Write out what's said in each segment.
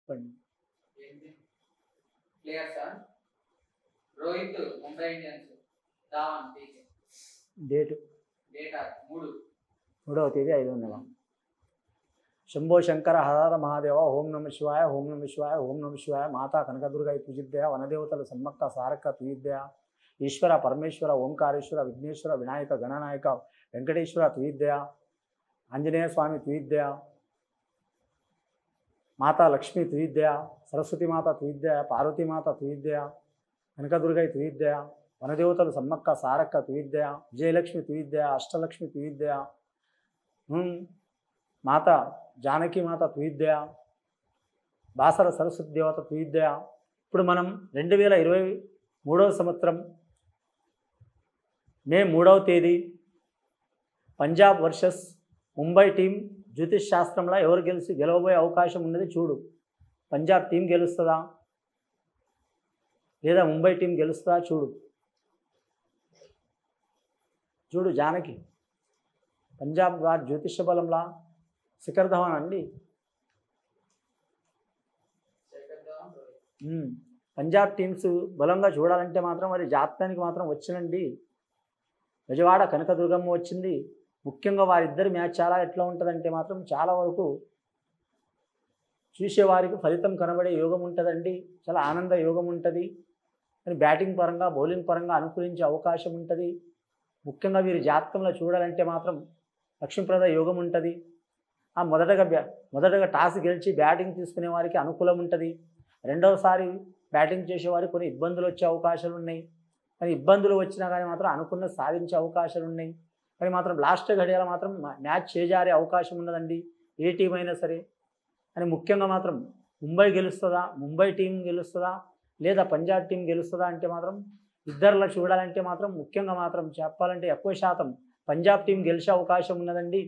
చెప్పండి ఏంటి ప్లేయర్సా రోహిత్ ముంబై ఇండియన్స్ ధావన్ టీకే డేటు డేటా మూడు మూడవ తేదీ ఐదో నెల శంభో శంకర హర మహాదేవ ఓం నమ శివాయ ఓం నమ శివాయ ఓం నమ శివాయ మాతా కనకదుర్గ తుజిద్య వనదేవతల సమ్మక్క సారక్క తుయిద్య ఈశ్వర పరమేశ్వర ఓంకారేశ్వర విఘ్నేశ్వర వినాయక గణనాయక వెంకటేశ్వర తుయిద్య ఆంజనేయ స్వామి తుయిద్య మాతా లక్ష్మి తుయిద్య సరస్వతి మాత తుయిద్య పార్వతీ మాత తుయిద్య కనకదుర్గై తుయిద్య వనదేవతలు సమ్మక్క సారక్క తుయిద్య విజయలక్ష్మి తుయిద్య అష్టలక్ష్మి తుయిద్య హ్మ్. మాత జానకి మాత తుయిద్య బాసర సరస్వతి దేవత తుయిద్య ఇప్పుడు మనం రెండు వేల ఇరవై మూడవ సంవత్సరం మే మూడవ తేదీ పంజాబ్ వర్సెస్ ముంబై టీం జ్యోతిష్ శాస్త్రంలో ఎవరు గెలిచి గెలవబోయే అవకాశం ఉన్నది చూడు పంజాబ్ టీం గెలుస్తుందా లేదా ముంబై టీం గెలుస్తుందా చూడు చూడు జానకి పంజాబ్ వారి జ్యోతిష బలంలా శిఖర్ ధవన్ అండి శేఖర్ ధావన్ రోహిత్ ఉమ్. పంజాబ్ టీమ్స్ బలంగా చూడాలంటే మాత్రం మరి జాతకానికి మాత్రం వచ్చినండి విజయవాడ కనకదుర్గమ్మ వచ్చింది ముఖ్యంగా వారిద్దరి మ్యాచ్ చాలా ఎట్లా ఉంటుందంటే మాత్రం చాలా వరకు చూసేవారికి ఫలితం కనబడే యోగం ఉంటుందండి చాలా ఆనంద యోగం ఉంటుంది కానీ బ్యాటింగ్ పరంగా బౌలింగ్ పరంగా అనుకూలించే అవకాశం ఉంటుంది ముఖ్యంగా వీరి జాతకంలో చూడాలంటే మాత్రం లక్ష్మీప్రద యోగం ఉంటుంది ఆ మొదటగా బ్యా మొదటగా టాస్ గెలిచి బ్యాటింగ్ తీసుకునే వారికి అనుకూలం ఉంటుంది రెండవసారి బ్యాటింగ్ చేసేవారికి కొన్ని ఇబ్బందులు వచ్చే అవకాశాలు ఉన్నాయి కానీ ఇబ్బందులు వచ్చినా కానీ మాత్రం అనుకున్న సాధించే అవకాశాలు ఉన్నాయి కానీ మాత్రం లాస్ట్ గడియాల మాత్రం మా- మ్యాచ్ చేజారే అవకాశం ఉన్నదండి ఏ టీం అయినా సరే అని ముఖ్యంగా మాత్రం ముంబై గెలుస్తుందా ముంబై టీం గెలుస్తుందా లేదా పంజాబ్ టీం గెలుస్తుందా అంటే మాత్రం ఇద్దరిలో చూడాలంటే మాత్రం ముఖ్యంగా మాత్రం చెప్పాలంటే ఎక్కువ శాతం పంజాబ్ టీం గెలిచే అవకాశం ఉన్నదండి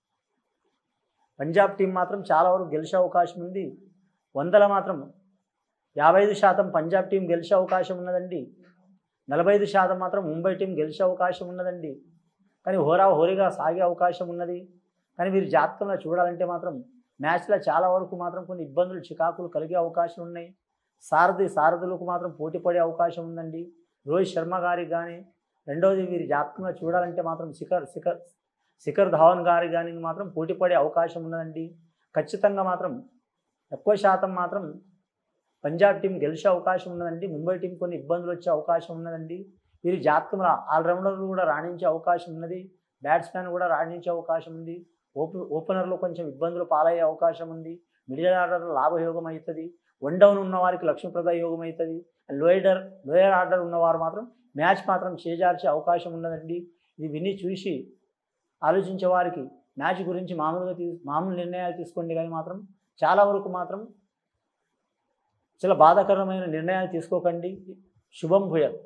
పంజాబ్ టీం మాత్రం చాలా వరకు గెలిచే అవకాశం ఉంది వందల మాత్రం యాభై ఐదు శాతం పంజాబ్ టీం గెలిచే అవకాశం ఉన్నదండి నలభై ఐదు శాతం మాత్రం ముంబై టీం గెలిచే అవకాశం ఉన్నదండి కానీ హోరా హోరీగా సాగే అవకాశం ఉన్నది కానీ మీరు జాతకంలో చూడాలంటే మాత్రం మ్యాచ్లో చాలా వరకు మాత్రం కొన్ని ఇబ్బందులు చికాకులు కలిగే అవకాశం ఉన్నాయి సారథి సారథులకు మాత్రం పోటీ పడే అవకాశం ఉందండి రోహిత్ శర్మ గారికి కానీ రెండవది వీరి జాతకంలో చూడాలంటే మాత్రం శిఖర్ శిఖర్ శిఖర్ ధావన్ గారికి కానీ మాత్రం పోటీ పడే అవకాశం ఉన్నదండి ఖచ్చితంగా మాత్రం ఎక్కువ శాతం మాత్రం పంజాబ్ టీం గెలిచే అవకాశం ఉన్నదండి ముంబై టీం కొన్ని ఇబ్బందులు వచ్చే అవకాశం ఉన్నదండి వీరి జాతకంలో ఆల్రౌండర్లు కూడా రాణించే అవకాశం ఉన్నది బ్యాట్స్మెన్ కూడా రాణించే అవకాశం ఉంది ఓపెన్ ఓపెనర్లో కొంచెం ఇబ్బందులు పాలయ్యే అవకాశం ఉంది మిడిల్ ఆర్డర్లో లాభయోగం అవుతుంది వన్ డౌన్ ఉన్న వారికి లక్ష్మీప్రద యోగం అవుతుంది లోయర్ లోయర్ ఆర్డర్ ఉన్నవారు మాత్రం మ్యాచ్ మాత్రం చేజార్చే అవకాశం ఉన్నదండి ఇది విని చూసి ఆలోచించే వారికి మ్యాచ్ గురించి మామూలుగా తీ మామూలు నిర్ణయాలు తీసుకోండి కానీ మాత్రం చాలా వరకు మాత్రం చాలా బాధాకరమైన నిర్ణయాలు తీసుకోకండి శుభం భూయత్